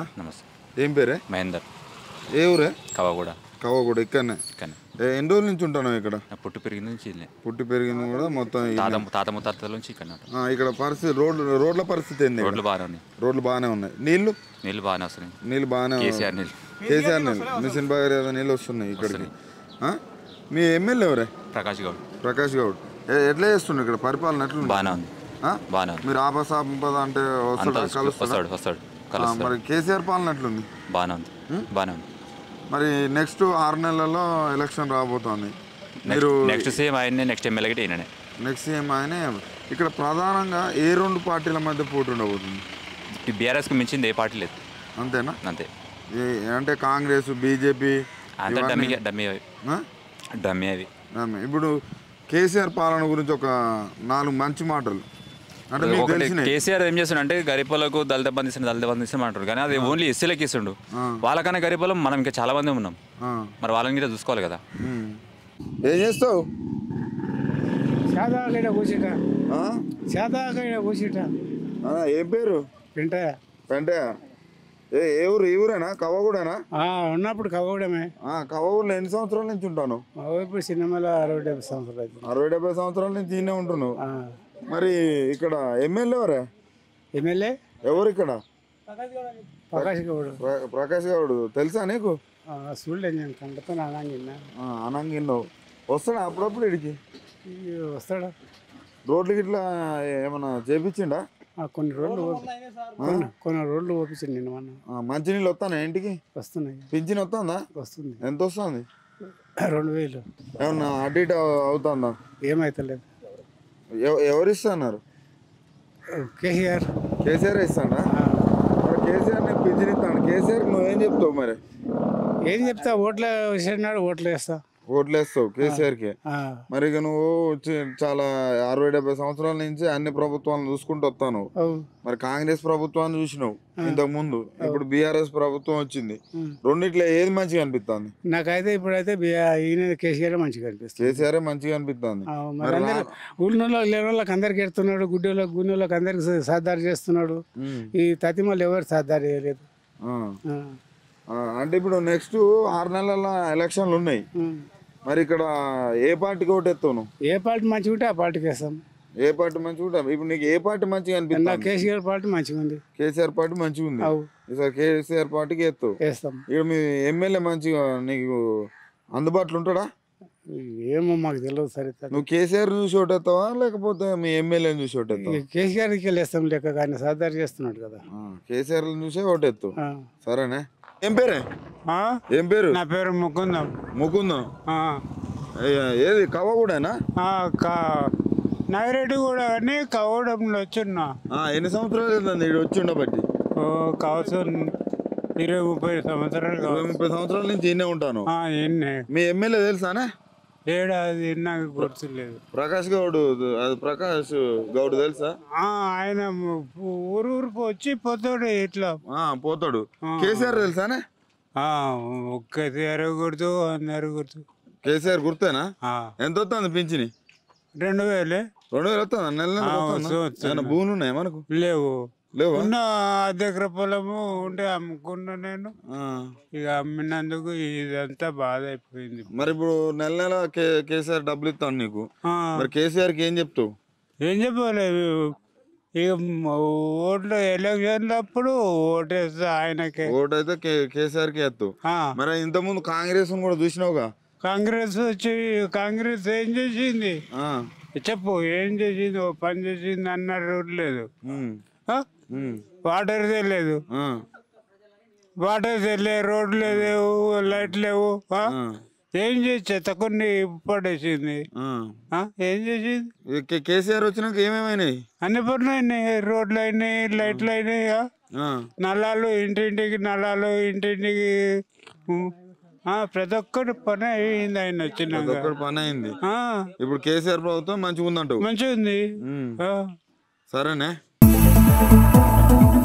నమస్తే ఏం పేరే మహేందర్ ఏ ఊరే కవాగూడ కవ్వగూడ ఇక్కడనే కానీ ఏ, ఎన్ని రోజుల నుంచి ఉంటాను ఇక్కడ నా పుట్టు పెరిగింది నుంచి ఇల్లే పుట్టి పెరిగింది కూడా మొత్తం ఈ- తాత తాత ముత్తాతల నుంచి ఇక్కడ ఉంటాం ఆ, ఇక్కడ పరిస్థితి రోడ్లు రోడ్ల పరిస్థితి ఏంది ఇక్కడ? రోడ్లు బాగానే ఉన్నాయి రోడ్లు బాగానే ఉన్నాయి నీళ్లు నీళ్ళు బాగానే వస్తున్నాయి నీళ్ళు బాగానే కేసీఆర్ నీళ్ళు కేసీఆర్ నీళ్ళు మిషన్ భగీరథ నీళ్ళు వస్తున్నాయి ఇక్కడికి ఆ? మీ ఎమ్మెల్యే ఎవరే ప్రకాష్ గౌడ్ ప్రకాష్ గౌడ్ ఏ- ఎట్లా చేస్తుండ్రు ఇక్కడ పరిపాలన ఎట్లుంది బాగానే ఉంది ఆ? బాగానే ఉంది మీరు ఆపద సంపద అంటే అంతా వస్తాడా కలుస్తాడా వస్తాడు వస్తాడు ఆ, కలుస్తాడు మరి కేసీఆర్ పాలన ఎట్లుంది బాగానే ఉంది బాగానే ఉంది మరి నెక్స్ట్ ఆరు నెలల్లో ఎలక్షన్ రాబోతోంది మీరు నెక్స్ట్ సేమ్ ఆయన్నే నెక్స్ట్ ఎమ్మెల్యే గిట్ట ఈయననే నెక్స్ట్ సీఎం ఆయనే ఇక్కడ ప్రధానంగా ఏ రెండు పార్టీల మధ్య పోటీ ఉండబోతుంది ఈ బీఆర్ఎస్కి మించింది ఏ పార్టీ లేదు అంతేనా అంతే ఏ- అంటే కాంగ్రెస్ బీజేపీ అంత డమ్మీ డమ్మీ అవి డమ్మీ అవి ఇప్పుడు కేసీఆర్ పాలన గురించి ఒక నాలుగు మంచి మాటలు అంటే మీకు ఒకటి తెలిసినాయి కేసీఆర్ ఏం చేస్తుండే అంటే గరీబులకు దళిత బంధు ఇస్తుండే దళిత బంధు ఇస్తుండే అంటారు కానీ అది ఓన్లీ ఎస్సీలకి ఇస్తుండు వాళ్ళకన్నా గరీబులం మనం ఇంకా చాలా మంది ఉన్నాం ఆ. మరి వాళ్ళని కూడా చూసుకోవాలి కదా ఉమ్. ఏం చేస్తావు శాదాకైనా కూర్చుంట ఆ? శాదాకైనా కూర్చుంట ఆ, ఏం పేరు వింటే అంటే ఏ ఏ ఊరు ఈ ఊరేనా కవ్వగూడేనా ఉన్నప్పుడు కవ్వడమే ఆ, కవ్వగూడలో ఎన్ని సంవత్సరాల నుంచి ఉంటాను మా ఊరు ఇప్పుడు సినిమాలో అరవై డెబ్బై సంవత్సరాలు అవుతుంది అరవై డెబ్బై సంవత్సరాల నుంచి ఈయనే ఉంటున్నావు ఆ. మరి ఇక్కడ ఎమ్మెల్యే ఎవరే ఎమ్మెల్యే ఎవరు ఇక్కడ ప్రకాష్ గౌడ్ ప్ర- ప్రకాష్ గౌడ్ తెలుసా నీకు ఆ, చూడలేదు నేను కంటతో అనంగిన్నా ఆ, అనంగిన్నావు వస్తాడా అప్పుడప్పుడు ఇడికి వస్తాడా రోడ్లకి ఇట్లా ఏమన్నా చేపించిండా ఆ, కొన్ని రోజులు ఓపి- కొన్ని కొన్ని రోజులు ఓపించండి నేను మొన్న ఆ, మంచినీళ్ళు వస్తానా ఇంటికి వస్తున్నాయి పింఛన్ వస్తుందా వస్తుంది ఎంత వస్తుంది రెండు వేలు ఏమన్నా అటు ఇటు అవుతుందా ఏమైతలేదు ఎవ- ఎవరు ఇస్తున్నారు కేసీఆర్ కేసీఆర్ ఇస్తాడా మరి కేసీఆర్ నీకు పింఛన్ ఇస్తాను కేసీఆర్ నువ్వేం చెప్తావు మరి ఏం చెప్తా ఓట్ల విషయం ఓట్లు వేస్తా ఓట్లు వేస్తావు కేసీఆర్కి ఆ, మరి ఇక నువ్వు చి- చాలా అరవై డెబ్బై సంవత్సరాల నుంచి అన్ని ప్రభుత్వాలను చూసుకుంటూ వస్తాను అవు. మరి కాంగ్రెస్ ప్రభుత్వాన్ని చూసినావు ఇంతకు ముందు ఇప్పుడు బీఆర్ఎస్ ప్రభుత్వం వచ్చింది రెండిట్లో ఏది మంచిగా అనిపిస్తుంది నాకైతే ఇప్పుడైతే బి- ఈయన కేసీఆర్ మంచిగా అనిపిస్తుంది కేసీఆర్ మంచిగా అనిపిస్తుంది ఆ, మరి అందరు ఊళ్ళో లేని వాళ్ళకి అందరికి ఎడుతున్నాడు గుడ్డోళ్ళకి గున్నోళ్ళకి అందరికి సా- సాధారణ చేస్తున్నాడు ఈ తతిమలు ఎవరు సాధారణ చేయలేదు ఆ. ఆ, ఆ, అంటే ఇప్పుడు నెక్స్ట్ ఆరు నెలల ఎలక్షన్లు ఉన్నాయి ఉమ్. మరి ఇక్కడ ఏ పార్టీకి ఓటెత్తావు నువ్వు ఏ పార్టీ మంచిగా ఉంటే ఆ పార్టీకి వేస్తాం ఏ పార్టీ మంచిగా ఉంటా ఇప్పుడు నీకు ఏ పార్టీ మంచిగా నా అనిపిస్తుంది కేసీఆర్ పార్టీ మంచిగా ఉంది కేసీఆర్ పార్టీ మంచిగా ఉంది అవు ఈసారి కేసీఆర్ పార్టీకి ఎత్తావు వేస్తాం ఇక్కడ మీ ఎమ్మెల్యే మంచిగా నీకు అందుబాటులో ఉంటాడా ఏమో మాకు తెలియదు సరిగ్గా నువ్వు కేసీఆర్ చూసి ఓటెత్తావా లేకపోతే మీ ఎమ్మెల్యేని చూసి ఓటెత్తావా ఈ కేసీఆర్కి వెళ్ళేస్తాం లెక్క కానీ సాధారణ చేస్తున్నాడు కదా కేసీఆర్ చూసే ఓటెత్తావు ఆ. సరేనే ఏం పేరే ఆ? ఏం పేరు నా పేరు ముకుందం ముకుందం ఆ. ఏ- ఏది కవ్వ కూడానా ఆ, కా- నైరెడ్డి కూడా కానీ కవడంలో వచ్చున్నా ఆ, ఎన్ని సంవత్సరాలు అవుతుంది ఇక్కడ వచ్చి ఉండబట్టి ఓ కావచ్చు ఇరవై ముప్పై సంవత్సరాలు ఇరవై కావచ్చు ముప్పై సంవత్సరాల నుంచి ఈయనే ఉంటాను ఆ, ఎన్నే మీ ఎమ్మెల్యే తెలుసానే ఏడాది నాకు గుర్తులేదు ప్రకాష్ గౌడ్ అది ప్రకాష్ గౌడ్ తెలుసా ఆ, ఆయన ఊరు ఊరికి వచ్చి పోతాడు ఇట్లా ఆ, పోతాడు కేసీఆర్ తెలుసానే ఆ, ఒక్కటి అరగకూడదు అందరు గుర్తు కేసీఆర్ గుర్తేనా ఆ, ఎంత వస్తుంది పింఛని రెండు వేలే రెండు వేలు వస్తుందా నెల నెల ఆ, వస్తుందా? వస్తూ- వస్తుంది. ఏమైనా భూములు ఉన్నాయా మనకు లేవు లేవా ఉన్న దగ్గర పొలము ఉంటే అమ్ముకున్నా నేను ఆ. ఇక అమ్మినందుకు ఇదంతా బాధ అయిపోయింది మరి ఇప్పుడు నెల నెల కే కేసీఆర్ డబ్బులు ఇస్తాను నీకు ఆ, మరి కేసీఆర్కి ఏం చెప్తావు ఏం చెప్పలేదు ఇక ఓట్లు ఎలక్షన్ అప్పుడు ఓటేస్తా ఆయనకే ఓటు అయితే కే కేసీఆర్కి ఎత్తావు ఆ, మరి ఇంతకుముందు కాంగ్రెస్ కూడా చూసినావుగా కాంగ్రెస్ వచ్చి కాంగ్రెస్ ఏం చేసింది ఆ. చెప్పు ఏం చేసింది ఓ పని చేసింది అన్నారు లేదు ఉమ్. ఆ? ఉమ్. వాటర్ లేదు ఆ. వాటర్ తెలే రోడ్లు లేవు లైట్ లేవు ఆ? ఆ. ఏం చేసి చెత్త కొన్ని పడేసింది ఆ. ఆ? ఏం చేసింది ఈ కే- కేసీఆర్ వచ్చినాక ఏమేమైనాయి అన్ని పనులు అయినాయి రోడ్లు అయినాయి లైట్లు అయినాయి ఆ? ఆ. నల్లాలు ఇంటింటికి నల్లాలు ఇంటింటికి ఉ, ఆ, ప్రతి ఒక్కటి పని అయింది ఆయన వచ్చినాక ఒక్కటి పని అయింది ఆ, ఇప్పుడు కేసీఆర్ ప్రభుత్వం మంచిగా ఉందంటావు మంచిగా ఉంది ఉమ్. ఆ. సరేనే